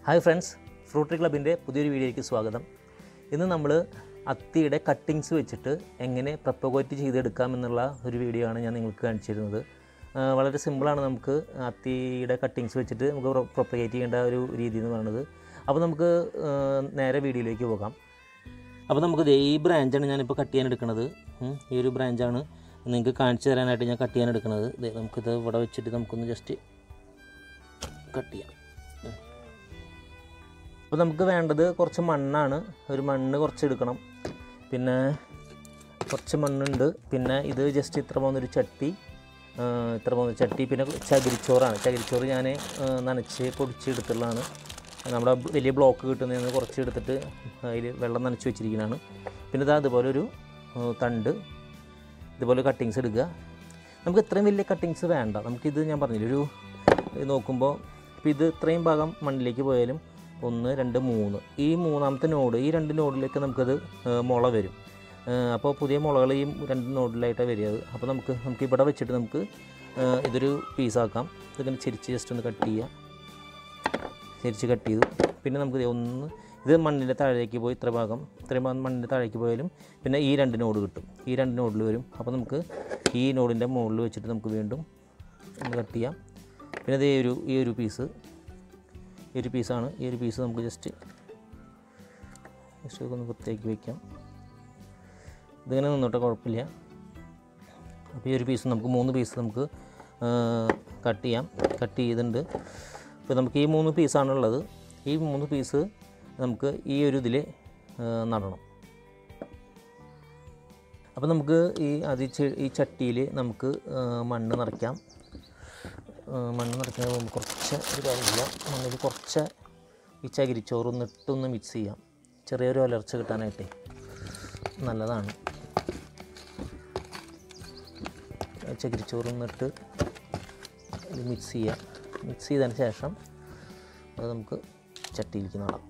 Hi friends ഫ്രൂട്ടറി ക്ലബിൻ്റെ പുതിയൊരു വീഡിയോയ്ക്ക് സ്വാഗതം ഇന്ന് നമ്മൾ അത്തിയുടെ കട്ടിങ്സ് വെച്ചിട്ട് എങ്ങനെ പ്രപ്പഗോറ്റ് ചെയ്തെടുക്കാം എന്നുള്ള ഒരു വീഡിയോ ആണ് ഞാൻ നിങ്ങൾക്ക് കാണിച്ചു തരുന്നത് ആ, വളരെ സിമ്പിളാണ് നമുക്ക് അത്തിയുടെ കട്ടിങ്സ് വെച്ചിട്ട് നമുക്ക് പ്രൊപ്പഗേറ്റ് ചെയ്യേണ്ട ഒരു രീതി എന്ന് പറയുന്നത് അപ്പോൾ നമുക്ക് ആ, നേരെ വീഡിയോയിലേക്ക് പോകാം അപ്പോൾ നമുക്ക് ദേ ഈ ബ്രാഞ്ചാണ് ഞാനിപ്പോൾ കട്ട് ചെയ്യാൻ എടുക്കുന്നത് ഉം, ഈ ഒരു ബ്രാഞ്ചാണ് നിങ്ങൾക്ക് കാണിച്ചു തരാനായിട്ട് ഞാൻ കട്ട് ചെയ്യാൻ എടുക്കുന്നത് ദേ നമുക്കിത് ഇവിടെ വെച്ചിട്ട് നമുക്കൊന്ന് ജസ്റ്റ് കട്ട് ചെയ്യാം ഉം. അപ്പോൾ നമുക്ക് വേണ്ടത് കുറച്ച് മണ്ണാണ് ഒരു മണ്ണ് കുറച്ച് എടുക്കണം പിന്നെ കുറച്ച് മണ്ണുണ്ട് പിന്നെ ഇത് ജസ്റ്റ് ഇത്ര പോകുന്നൊരു ചട്ടി ആ, ഇത്ര പോകുന്ന ചട്ടി പിന്നെ ചകിരിച്ചോറാണ് ചകിരിച്ചോറ് ഞാൻ നനച്ച് പൊടിച്ചെടുത്തുള്ളതാണ് നമ്മുടെ വലിയ ബ്ലോക്ക് കിട്ടുന്നതിൽ നിന്ന് കുറച്ച് എടുത്തിട്ട് അതിൽ വെള്ളം നനച്ച് വെച്ചിരിക്കുന്നതാണ് പിന്നെ ഇതാ അതുപോലെ ഒരു ആ, തണ്ട് ഇതുപോലെ കട്ടിങ്സ് എടുക്കുക നമുക്ക് ഇത്രയും വലിയ കട്ടിങ്സ് വേണ്ട നമുക്കിത് ഞാൻ പറഞ്ഞില്ല ഒരു ഇത് നോക്കുമ്പോൾ ഇപ്പോൾ ഇത് ഇത്രയും ഭാഗം മണ്ണിലേക്ക് പോയാലും ഒന്ന് രണ്ട് മൂന്ന് ഈ മൂന്നാമത്തെ നോഡ് ഈ രണ്ട് നോഡിലേക്ക് നമുക്കത് ആ, മുള വരും ആ, അപ്പോൾ പുതിയ മുളകൾ ഈ രണ്ട് നോഡിലായിട്ടാണ് വരിക അത് അപ്പോൾ നമുക്ക് നമുക്ക് ഇവിടെ വെച്ചിട്ട് നമുക്ക് ആ, ഇതൊരു പീസാക്കാം ഇതിങ്ങനെ ചിരിച്ച് ജസ്റ്റ് ഒന്ന് കട്ട് ചെയ്യുക തിരിച്ച് കട്ട് ചെയ്തു പിന്നെ നമുക്ക് ദേ ഒന്ന് ഇത് മണ്ണിൻ്റെ താഴേക്ക് പോയി ഇത്ര ഭാഗം ഇത്രയും ഭാഗം മണ്ണിൻ്റെ താഴേക്ക് പോയാലും പിന്നെ ഈ രണ്ട് നോഡ് കിട്ടും ഈ രണ്ട് നോഡിൽ വരും അപ്പോൾ നമുക്ക് ഈ നോഡിൻ്റെ മുകളിൽ വെച്ചിട്ട് നമുക്ക് വീണ്ടും ഒന്ന് കട്ട് ചെയ്യാം പിന്നെ ഇത് ഈ ഒരു ഈ ഒരു പീസ് ഈ ഒരു പീസാണ് ഈ ഒരു പീസ് നമുക്ക് ജസ്റ്റ് ജസ്റ്റ് ഒന്ന് വൃത്തിയാക്കി വയ്ക്കാം ഇതിങ്ങനെ നിന്നോട്ടെ കുഴപ്പമില്ല അപ്പോൾ ഈ ഒരു പീസ് നമുക്ക് മൂന്ന് പീസ് നമുക്ക് കട്ട് ചെയ്യാം കട്ട് ചെയ്തിട്ടുണ്ട് ഇപ്പോൾ നമുക്ക് ഈ മൂന്ന് പീസാണുള്ളത് ഈ മൂന്ന് പീസ് നമുക്ക് ഈ ഒരു ഇതിൽ നടണം അപ്പോൾ നമുക്ക് ഈ അത് ഈ ചട്ടിയിൽ നമുക്ക് ആ, മണ്ണ് നിറയ്ക്കാം ആ, മണ്ണ് നിറയ്ക്കാൻ മുമ്പ് കുറച്ച് ഒരു കാര്യം ചെയ്യാം മണ്ണിൽ കുറച്ച് ഈ ചകിരിച്ചോറൊന്ന് ഇട്ടൊന്ന് മിക്സ് ചെയ്യാം ചെറിയൊരു അലർച്ച കിട്ടാനായിട്ടേ നല്ലതാണ് ചകിരിച്ചോറൊന്നിട്ട് ഇത് മിക്സ് ചെയ്യുക മിക്സ് ചെയ്തതിന് ശേഷം അത് നമുക്ക് ചട്ടിയിലേക്ക് നടാം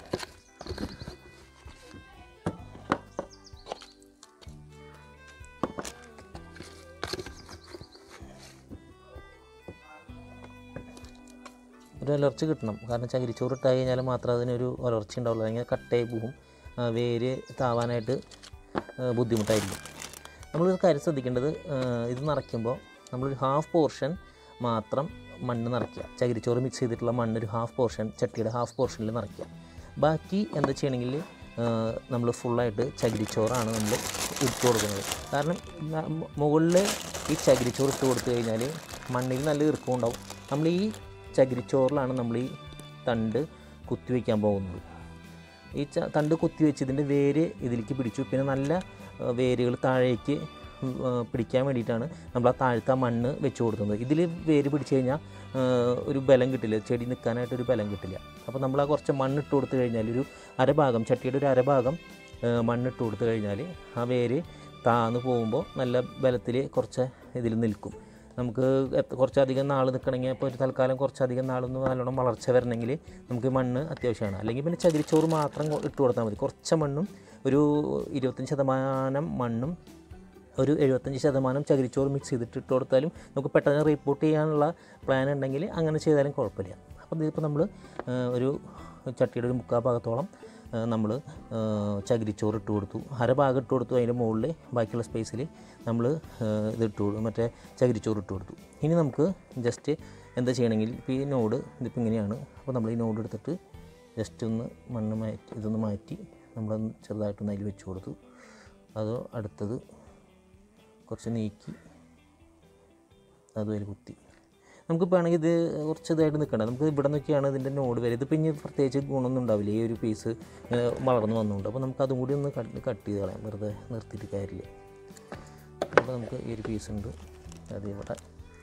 ഒരു അലർച്ച കിട്ടണം കാരണം ചകിരിച്ചോറ് ഇട്ട് കഴിഞ്ഞാൽ മാത്രമേ അതിനൊരു അലർച്ച ഉണ്ടാവുള്ളൂ അല്ലെങ്കിൽ കട്ടയായി പോകും ആ, വേര് താവാനായിട്ട് ആ, ബുദ്ധിമുട്ടായിരിക്കും നമ്മളൊരു കാര്യം ശ്രദ്ധിക്കേണ്ടത് ആ, ഇത് നിറയ്ക്കുമ്പോൾ നമ്മളൊരു ഹാഫ് പോർഷൻ മാത്രം മണ്ണ് നിറയ്ക്കുക ചകിരിച്ചോറ് മിക്സ് ചെയ്തിട്ടുള്ള മണ്ണ് ഒരു ഹാഫ് പോർഷൻ ചട്ടിയുടെ ഹാഫ് പോർഷനിൽ നിറയ്ക്കുക ബാക്കി എന്താ ചെയ്യണമെങ്കിൽ നമ്മൾ ഫുള്ളായിട്ട് ചകിരിച്ചോറാണ് നമ്മൾ ഇട്ട് കൊടുക്കുന്നത് കാരണം ന- മു- മുകളിൽ ഈ ചകിരിച്ചോറ് ഇട്ട് കൊടുത്തു കഴിഞ്ഞാൽ മണ്ണിൽ നല്ല ഈർപ്പം ഉണ്ടാവും നമ്മൾ ഈ ചകിരിച്ചോറിലാണ് നമ്മൾ ഈ തണ്ട് കുത്തിവെക്കാൻ പോകുന്നത് ഈ ച തണ്ട് കുത്തി വെച്ചതിൻ്റെ വേര് ഇതിലേക്ക് പിടിച്ചു പിന്നെ നല്ല വേരുകൾ താഴേക്ക് ഉം, ആ, പിടിക്കാൻ വേണ്ടിയിട്ടാണ് നമ്മൾ ആ താഴത്തെ ആ മണ്ണ് വെച്ച് കൊടുക്കുന്നത് ഇതിൽ വേര് പിടിച്ചു കഴിഞ്ഞാൽ ആ, ഒരു ബലം കിട്ടില്ല ചെടി നിൽക്കാനായിട്ട് ഒരു ബലം കിട്ടില്ല അപ്പോൾ നമ്മൾ ആ കുറച്ച് മണ്ണിട്ട് കൊടുത്തു കഴിഞ്ഞാൽ ഒരു അരഭാഗം ചട്ടിയുടെ ഒരു അരഭാഗം ആ, മണ്ണിട്ട് കൊടുത്തു കഴിഞ്ഞാൽ ആ വേര് താന്ന് പോകുമ്പോൾ നല്ല ബലത്തിൽ കുറച്ച് ഇതിൽ നിൽക്കും നമുക്ക് എത്ര- കുറച്ചധികം നാൾ നിൽക്കണമെങ്കിൽ ഇപ്പോൾ ഒരു തൽക്കാലം കുറച്ചധികം നാളൊന്ന് നല്ലോണം വളർച്ച വരണമെങ്കിൽ നമുക്ക് മണ്ണ് അത്യാവശ്യമാണ് അല്ലെങ്കിൽ പിന്നെ ചകിരിച്ചോറ് മാത്രം കൊ- ഇട്ട് കൊടുത്താൽ മതി കുറച്ച് മണ്ണും ഒരു ഇരുപത്തഞ്ച് ശതമാനം മണ്ണും ഒരു എഴുപത്തഞ്ച് ശതമാനം ചകിരിച്ചോറ് മിക്സ് ചെയ്തിട്ട് ഇട്ട് കൊടുത്താലും നമുക്ക് പെട്ടെന്ന് റിപ്പോർട്ട് ചെയ്യാനുള്ള പ്ലാൻ ഉണ്ടെങ്കിൽ അങ്ങനെ ചെയ്താലും കുഴപ്പമില്ല അപ്പോൾ ഇതിപ്പോൾ നമ്മൾ ഒരു ചട്ടിയുടെ ഒരു മുക്കാൽ ഭാഗത്തോളം നമ്മൾ ചകിരിച്ചോറ് ഇട്ട് കൊടുത്തു അര ഭാഗം ഇട്ട് കൊടുത്തു അതിൻ്റെ മുകളിൽ ബാക്കിയുള്ള സ്പേസിൽ നമ്മൾ ഇത് ഇട്ട് കൊടുത്തു മറ്റേ ചകിരിച്ചോറ് ഇട്ട് കൊടുത്തു ഇനി നമുക്ക് ജസ്റ്റ് എന്താ ചെയ്യണമെങ്കിൽ ഇപ്പോൾ ഈ നോഡ് ഇതിപ്പോൾ ഇങ്ങനെയാണ് അപ്പോൾ നമ്മൾ ഈ നോഡ് എടുത്തിട്ട് ജസ്റ്റ് ഒന്ന് മണ്ണ് മാറ്റി ഇതൊന്ന് മാറ്റി നമ്മളൊന്ന് ചെറുതായിട്ടൊന്ന് അതിൽ വെച്ച് കൊടുത്തു അത് അടുത്തത് കുറച്ച് നീക്കി അതും അതിൽ കുത്തി നമുക്കിപ്പോൾ ആണെങ്കിൽ ഇത് കുറച്ച് ഇതായിട്ട് നിൽക്കണ്ട നമുക്ക് ഇവിടെ നിന്നൊക്കെയാണ് ഇതിൻ്റെ നോഡ് വരെ ഇതിപ്പോൾ ഇനി പ്രത്യേകിച്ച് ഗുണമൊന്നും ഉണ്ടാവില്ല ഈ ഒരു പീസ് ഇങ്ങനെ വളർന്നു വന്നുകൊണ്ട് അപ്പോൾ നമുക്ക് അതും കൂടി ഒന്ന് കട്ട് കട്ട് ചെയ്ത് കളയാം വെറുതെ നിർത്തിയിട്ട് കാര്യമില്ല അപ്പോൾ നമുക്ക് ഈ ഒരു പീസ് ഉണ്ട് അത് ഇവിടെ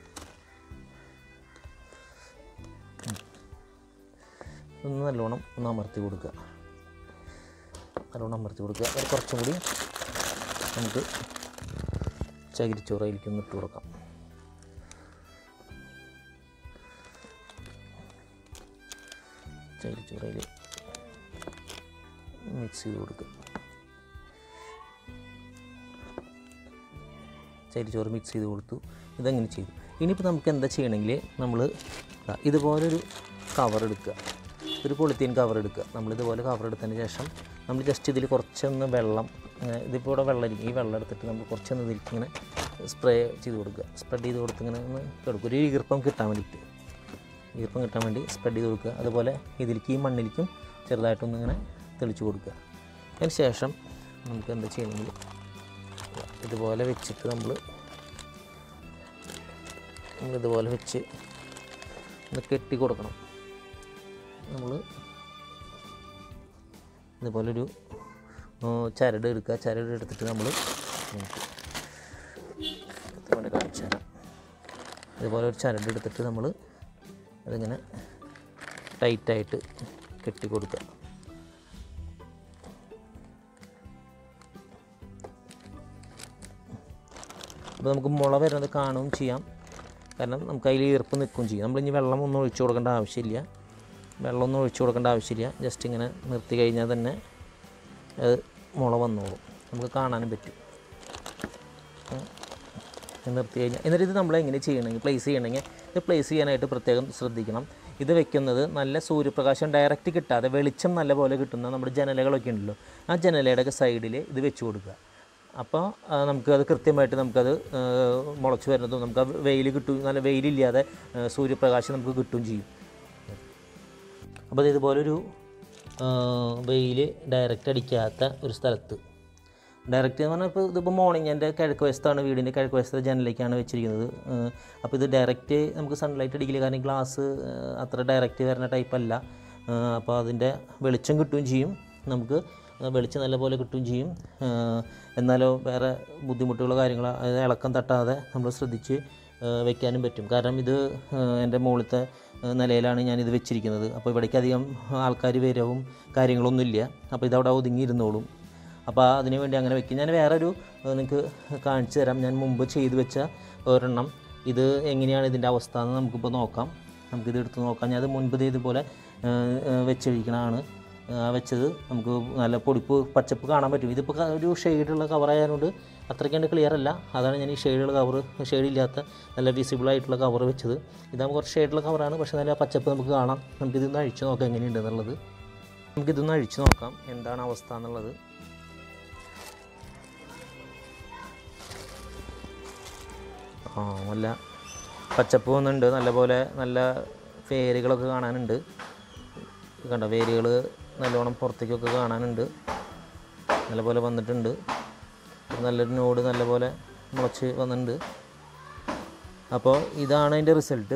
ഉം. ഒന്ന് നല്ലോണം ഒന്ന് അമർത്തി കൊടുക്കുക നല്ലോണം അമർത്തി കൊടുക്കുക അത് കുറച്ചും കൂടി നമുക്ക് ചകിരിച്ചോറ് അതിലേക്ക് ഒന്ന് ഇട്ട് കൊടുക്കാം ചകിരിച്ചോറയിൽ മിക്സ് ചെയ്ത് കൊടുക്കുക ചകിരിച്ചോറ് മിക്സ് ചെയ്ത് കൊടുത്തു ഇതങ്ങനെ ചെയ്തു ഇനിയിപ്പോൾ നമുക്ക് എന്താ ചെയ്യണമെങ്കിൽ നമ്മൾ ഇതുപോലൊരു കവർ എടുക്കുക ഒരു പൊളിത്തീൻ കവർ എടുക്കുക നമ്മളിതുപോലെ കവർ എടുത്തതിന് ശേഷം നമ്മൾ ജസ്റ്റ് ഇതിൽ കുറച്ചൊന്ന് വെള്ളം ഇങ്ങനെ ഇതിപ്പോൾ ഇവിടെ വെള്ളം ഇരിക്കും ഈ വെള്ളം എടുത്തിട്ട് നമ്മൾ കുറച്ചൊന്ന് ഇതിലേക്ക് ഇങ്ങനെ സ്പ്രേ ചെയ്ത് കൊടുക്കുക സ്പ്രെഡ് ചെയ്ത് കൊടുത്ത് ഇങ്ങനെ ഒന്ന് കൊടുക്കുക ഒരു ഈർപ്പം കിട്ടാൻ വേണ്ടിയിട്ട് ഈർപ്പം കിട്ടാൻ വേണ്ടി സ്പ്രെഡ് ചെയ്ത് കൊടുക്കുക അതുപോലെ ഇതിലേക്ക് ഈ മണ്ണിലേക്കും ചെറുതായിട്ടൊന്ന് ഇങ്ങനെ തെളിച്ച് കൊടുക്കുക അതിന് ശേഷം നമുക്ക് എന്താ ചെയ്യണമെങ്കിൽ ഇതുപോലെ വെച്ചിട്ട് നമ്മൾ നമ്മളിതുപോലെ വെച്ച് ഒന്ന് കെട്ടി കൊടുക്കണം നമ്മൾ ഇതുപോലൊരു ആ, ചരട് എടുക്കുക ചരട് എടുത്തിട്ട് നമ്മൾ ഇതുപോലെ കാണിച്ചു തരാം ഇതുപോലെ ഒരു ചരട് എടുത്തിട്ട് നമ്മൾ അതിങ്ങനെ ടൈറ്റായിട്ട് കെട്ടി കൊടുക്കുക അപ്പോൾ നമുക്ക് മുള വരുന്നത് കാണുകയും ചെയ്യാം കാരണം നമുക്ക് അതിൽ ഈർപ്പ് നിൽക്കുകയും ചെയ്യും നമ്മളിനി വെള്ളം ഒന്നും ഒഴിച്ചു കൊടുക്കേണ്ട ആവശ്യമില്ല വെള്ളമൊന്നും ഒഴിച്ചു കൊടുക്കേണ്ട ആവശ്യമില്ല ജസ്റ്റ് ഇങ്ങനെ നിർത്തി കഴിഞ്ഞാൽ തന്നെ അത് മുള വന്നോളും നമുക്ക് കാണാനും പറ്റും ഉം. നിർത്തി കഴിഞ്ഞാൽ എന്നിട്ട് ഇത് നമ്മൾ എങ്ങനെ ചെയ്യണമെങ്കിൽ പ്ലേസ് ചെയ്യണമെങ്കിൽ ഇത് പ്ലേസ് ചെയ്യാനായിട്ട് പ്രത്യേകം ശ്രദ്ധിക്കണം ഇത് വെക്കുന്നത് നല്ല സൂര്യപ്രകാശം ഡയറക്റ്റ് കിട്ടാതെ വെളിച്ചം നല്ലപോലെ കിട്ടുന്ന നമ്മുടെ ജനലകളൊക്കെ ഉണ്ടല്ലോ ആ ജനലയുടെയൊക്കെ സൈഡിൽ ഇത് വെച്ച് കൊടുക്കുക അപ്പോൾ ആ, നമുക്കത് കൃത്യമായിട്ട് നമുക്കത് ആ, മുളച്ച് വരുന്നതും നമുക്ക് ആ വെയിൽ കിട്ടും നല്ല വെയിലില്ലാതെ ആ, സൂര്യപ്രകാശം നമുക്ക് കിട്ടുകയും ചെയ്യും അപ്പോൾ ഇതുപോലൊരു വെയിൽ ഡയറക്റ്റ് അടിക്കാത്ത ഒരു സ്ഥലത്ത് ഡയറക്റ്റ് എന്ന് പറഞ്ഞാൽ ഇപ്പോൾ ഇതിപ്പോൾ മോർണിംഗ് എൻ്റെ കിഴക്ക് വശത്താണ് വീടിൻ്റെ കിഴക്ക് വശത്തെ ജനലിലേക്കാണ് വെച്ചിരിക്കുന്നത് ഏഹ് അപ്പോൾ ഇത് ഡയറക്റ്റ് നമുക്ക് സൺലൈറ്റ് അടിക്കില്ല കാരണം ഗ്ലാസ് അത്ര ഡയറക്റ്റ് വരുന്ന ടൈപ്പ് അല്ല ഏഹ് അപ്പോൾ അതിൻ്റെ വെളിച്ചം കിട്ടുകയും ചെയ്യും നമുക്ക് വെളിച്ചം നല്ലപോലെ കിട്ടുകയും ചെയ്യും ഏഹ് എന്നാലോ വേറെ ബുദ്ധിമുട്ടുകളോ കാര്യങ്ങളോ അതായത് ഇളക്കം തട്ടാതെ നമ്മൾ ശ്രദ്ധിച്ച് ഏഹ് വെക്കാനും പറ്റും കാരണം ഇത് ഏഹ് എൻ്റെ മുകളിലത്തെ ഏഹ് നിലയിലാണ് ഞാനിത് വെച്ചിരിക്കുന്നത് അപ്പോൾ ഇവിടേക്ക് അധികം ആൾക്കാർ വരവും കാര്യങ്ങളൊന്നുമില്ല അപ്പോൾ ഇതവിടെ ഒതുങ്ങിയിരുന്നോളും അപ്പോൾ അതിന് വേണ്ടി അങ്ങനെ വെക്കും ഞാൻ വേറൊരു ഏഹ് നിങ്ങൾക്ക് കാണിച്ചു തരാം ഞാൻ മുമ്പ് ചെയ്തു വെച്ച ഒരെണ്ണം ഇത് എങ്ങനെയാണ് ഇതിൻ്റെ അവസ്ഥ എന്ന് നമുക്കിപ്പോൾ നോക്കാം നമുക്കിത് എടുത്ത് നോക്കാം ഞാൻ അത് മുൻപ് ദേ ഇതുപോലെ ഏഹ്, ഏഹ് വെച്ചിരിക്കണതാണ് ആ വെച്ചത് നമുക്ക് നല്ല പൊടിപ്പ് പച്ചപ്പ് കാണാൻ പറ്റും ഇതിപ്പോൾ ക- ഒരു ഷെയ്ഡുള്ള കവറായതുകൊണ്ട് അത്രയ്ക്കണ്ട് ക്ലിയർ അല്ല അതാണ് ഞാൻ ഈ ഷെയ്ഡുള്ള കവർ ഷെയ്ഡില്ലാത്ത നല്ല വിസിബിൾ ആയിട്ടുള്ള കവർ വെച്ചത് ഇതാകുമ്പോൾ കുറച്ച് ഷെയ്ഡുള്ള കവറാണ് പക്ഷേ നല്ല പച്ചപ്പ് നമുക്ക് കാണാം നമുക്കിതൊന്ന് അഴിച്ചു നോക്കാം എങ്ങനെയുണ്ട് എന്നുള്ളത് നമുക്കിതൊന്ന് അഴിച്ചു നോക്കാം എന്താണ് അവസ്ഥ എന്നുള്ളത് ആ നല്ല പച്ചപ്പ് വന്നിട്ടുണ്ട് നല്ലപോലെ നല്ല വേരുകളൊക്കെ കാണാനുണ്ട് ഇത് കണ്ടോ വേരുകൾ നല്ലോണം പുറത്തേക്കൊക്കെ കാണാനുണ്ട് നല്ലപോലെ വന്നിട്ടുണ്ട് നല്ലൊരു നോട് നല്ലപോലെ മുളച്ച് വന്നിട്ടുണ്ട് അപ്പോൾ ഇതാണ് അതിൻ്റെ റിസൾട്ട്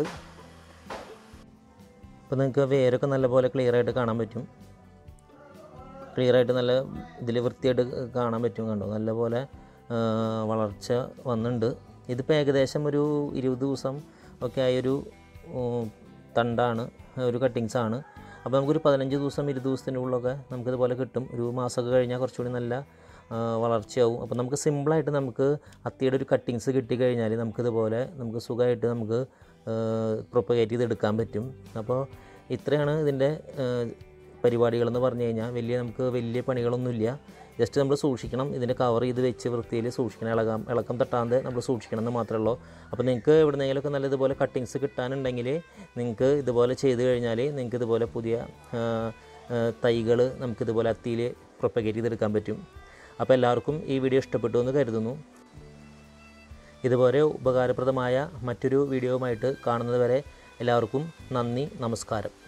ഇപ്പോൾ നിങ്ങൾക്ക് വേരൊക്കെ നല്ലപോലെ ക്ലിയർ ആയിട്ട് കാണാൻ പറ്റും ക്ലിയർ ആയിട്ട് നല്ല ഇതിൽ വൃത്തിയായിട്ട് കാണാൻ പറ്റും കണ്ടോ നല്ലപോലെ ആ, വളർച്ച വന്നിട്ടുണ്ട് ഇതിപ്പോൾ ഏകദേശം ഒരു ഇരുപത് ദിവസം ഒക്കെ ആയൊരു ഉം, തണ്ടാണ് ഒരു കട്ടിങ്സ് ആണ് അപ്പോൾ നമുക്കൊരു പതിനഞ്ച് ദിവസം ഇരുപത് ദിവസത്തിൻ്റെ ഉള്ളിലൊക്കെ നമുക്കിതുപോലെ കിട്ടും ഒരു മാസമൊക്കെ കഴിഞ്ഞാൽ കുറച്ചുകൂടി നല്ല ആ, വളർച്ചയാവും അപ്പോൾ നമുക്ക് സിമ്പിളായിട്ട് നമുക്ക് അത്തിയുടെ ഒരു കട്ടിങ്സ് കിട്ടിക്കഴിഞ്ഞാൽ നമുക്കിതുപോലെ നമുക്ക് സുഖമായിട്ട് നമുക്ക് പ്രൊപ്പഗേറ്റ് ചെയ്തെടുക്കാൻ പറ്റും അപ്പോൾ ഇത്രയാണ് ഇതിൻ്റെ പരിപാടികളെന്ന് പറഞ്ഞു കഴിഞ്ഞാൽ വലിയ നമുക്ക് വലിയ പണികളൊന്നുമില്ല ജസ്റ്റ് നമ്മൾ സൂക്ഷിക്കണം ഇതിൻ്റെ കവർ ചെയ്ത് വെച്ച് വൃത്തിയിൽ സൂക്ഷിക്കണം ഇളകാം ഇളക്കം തട്ടാതെ നമ്മൾ സൂക്ഷിക്കണം എന്ന് മാത്രമേ ഉള്ളൂ അപ്പോൾ നിങ്ങൾക്ക് എവിടെന്നെങ്കിലുമൊക്കെ നല്ല ഇതുപോലെ കട്ടിങ്സ് കിട്ടാനുണ്ടെങ്കിൽ നിങ്ങൾക്ക് ഇതുപോലെ ചെയ്ത് കഴിഞ്ഞാൽ നിങ്ങൾക്ക് ഇതുപോലെ പുതിയ തൈകൾ നമുക്കിതുപോലെ അത്തിയിൽ പ്രൊപ്പഗേറ്റ് ചെയ്തെടുക്കാൻ പറ്റും അപ്പോൾ എല്ലാവർക്കും ഈ വീഡിയോ ഇഷ്ടപ്പെട്ടു എന്ന് കരുതുന്നു ഇതുപോലെ ഉപകാരപ്രദമായ മറ്റൊരു വീഡിയോവുമായിട്ട് കാണുന്നത് വരെ എല്ലാവർക്കും നന്ദി നമസ്കാരം